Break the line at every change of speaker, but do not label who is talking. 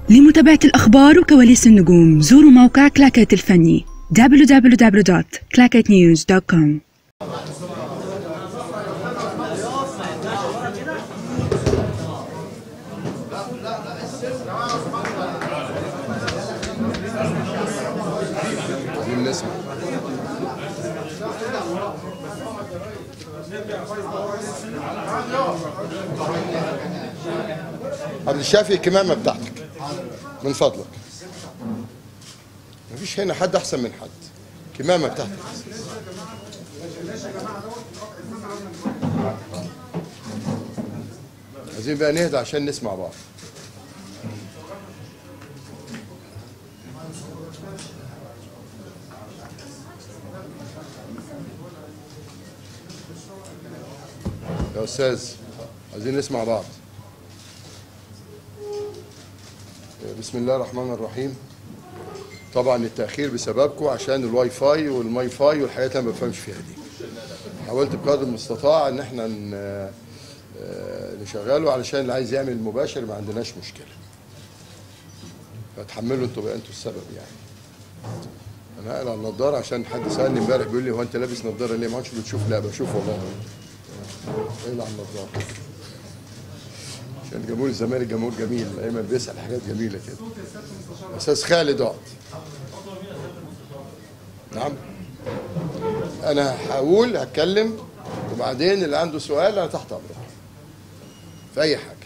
لمتابعة الأخبار وكواليس النجوم زوروا موقع كلاكيت الفني www.clacketnews.com
عايزين نسمع عبد الشافي الكمامة بتاعتك من فضلك مفيش هنا حد أحسن من حد كمامة بتاعتك عايزين بقى نهدى عشان نسمع بعض يا أستاذ عايزين نسمع بعض بسم الله الرحمن الرحيم طبعا التأخير بسببكم عشان الواي فاي والماي فاي والحاجات اللي أنا ما بفهمش فيها دي حاولت بقدر المستطاع ان احنا ن- آه، نشغله علشان اللي عايز يعمل مباشر ما عندناش مشكلة فتحملوا انتوا بقى انتوا السبب يعني انا قاعد على النضاره عشان حد سالني امبارح بيقول لي هو انت لابس نضاره ليه ما عادش بتشوف لا بشوف والله ايه على النضاره عشان جمهور الزمالك جمهور جميل ايمن بيسال حاجات جميله كده استاذ خالد اقعد نعم انا هقول هتكلم وبعدين اللي عنده سؤال انا تحت امرك في اي حاجه